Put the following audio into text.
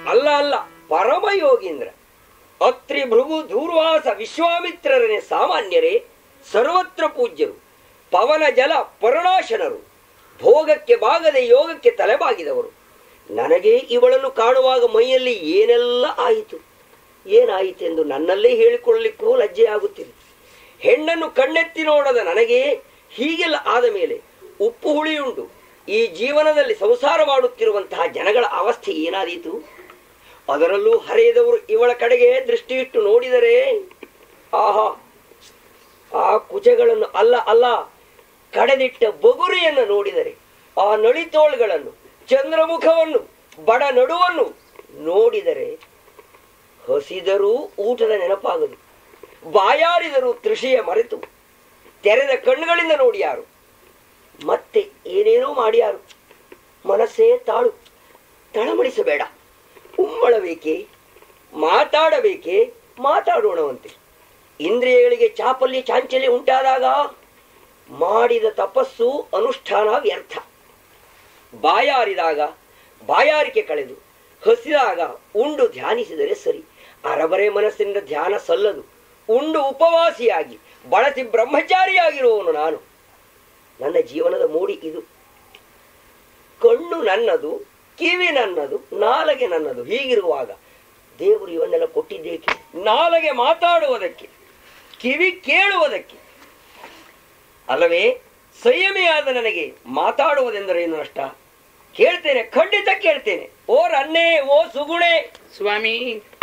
ಅಲ್ಲ ಅಲ್ಲ ಪರಮ ಯೋಗೀಂದ್ರ ಅತ್ರಿ ಭೃಗು ದೂರ್ವಾಸ ವಿಶ್ವಾಮಿತ್ರರನೇ ಸಾಮಾನ್ಯರೇ ಸರ್ವತ್ರ ಪೂಜ್ಯರು ಪವನ ಜಲ ಪರಣಾಶನರು ಭೋಗಕ್ಕೆ ಬಾಗದೆ ಯೋಗಕ್ಕೆ ತಲೆಬಾಗಿದವರು ನನಗೆ ಇವಳನ್ನು ಕಾಣುವಾಗ ಮೈಯಲ್ಲಿ ಏನೆಲ್ಲ ಆಯಿತು ಏನಾಯಿತೆಂದು ನನ್ನಲ್ಲೇ ಹೇಳಿಕೊಳ್ಳಲಿಕ್ಕೂ ಲಜ್ಜೆ ಆಗುತ್ತಿದೆ ಹೆಣ್ಣನ್ನು ಕಣ್ಣೆತ್ತಿ ನೋಡದ ನನಗೆ ಹೀಗೆಲ್ಲ ಆದ ಮೇಲೆ ಉಪ್ಪು ಹುಳಿಯುಂಟು ಈ ಜೀವನದಲ್ಲಿ ಸಂಸಾರ ಮಾಡುತ್ತಿರುವಂತಹ ಜನಗಳ ಅವಸ್ಥೆ ಏನಾದೀತು ಅದರಲ್ಲೂ ಹರಿಯದವರು ಇವಳ ಕಡೆಗೆ ದೃಷ್ಟಿ ಇಟ್ಟು ನೋಡಿದರೆ ಆಹಾ ಆ ಕುಚಗಳನ್ನು ಅಲ್ಲ ಅಲ್ಲ ಕಡೆದಿಟ್ಟ ಬಗುರಿಯನ್ನು ನೋಡಿದರೆ ಆ ನಳಿತೋಳ್ಗಳನ್ನು ಚಂದ್ರಮುಖವನ್ನು ಬಡ ನಡುವನ್ನು ನೋಡಿದರೆ ಹಸಿದರೂ ಊಟದ ನೆನಪಾಗದು ಬಾಯಾರಿದರೂ ತೃಷಿಯ ಮರೆತು ತೆರೆದ ಕಣ್ಣುಗಳಿಂದ ನೋಡಿಯಾರು ಮತ್ತೆ ಏನೇನೋ ಮಾಡಿಯಾರು ಮನಸ್ಸೇ ತಾಳು ತಳಮಡಿಸಬೇಡ ಉಮ್ಮಳಬೇಕೆ ಮಾತಾಡಬೇಕೆ ಮಾತಾಡೋಣವಂತೆ ಇಂದ್ರಿಯಗಳಿಗೆ ಚಾಪಲ್ಯ ಚಾಂಚಲ್ಯ ಉಂಟಾದಾಗ ಮಾಡಿದ ತಪಸ್ಸು ಅನುಷ್ಠಾನ ವ್ಯರ್ಥ ಬಾಯಾರಿದಾಗ ಬಾಯಾರಿಕೆ ಕಳೆದು ಹಸಿದಾಗ ಉಂಡು ಧ್ಯಾನಿಸಿದರೆ ಸರಿ ಅರಬರೆ ಮನಸ್ಸಿನಿಂದ ಧ್ಯಾನ ಸಲ್ಲದು ಉಂಡು ಉಪವಾಸಿಯಾಗಿ ಬಳಸಿ ಬ್ರಹ್ಮಚಾರಿಯಾಗಿರುವವನು ನಾನು ನನ್ನ ಜೀವನದ ಮೂಡಿ ಇದು ಕಣ್ಣು ನನ್ನದು ಕಿವಿ ನನ್ನದು ನಾಲಗೆ ನನ್ನದು ಹೀಗಿರುವಾಗ ದೇವರು ಇವನ್ನೆಲ್ಲ ಕೊಟ್ಟಿದ್ದೇಕೆ ನಾಲಗೆ ಮಾತಾಡುವುದಕ್ಕೆ ಕಿವಿ ಕೇಳುವುದಕ್ಕೆ ಅಲ್ಲವೇ ಸಂಯಮಿಯಾದ ನನಗೆ ಮಾತಾಡುವುದೆಂದರೆ ಏನು ನಷ್ಟ ಕೇಳ್ತೇನೆ ಖಂಡಿತ ಕೇಳ್ತೇನೆ ಓ ರನ್ನೇ ಓ ಸುಗುಣೆ ಸ್ವಾಮಿ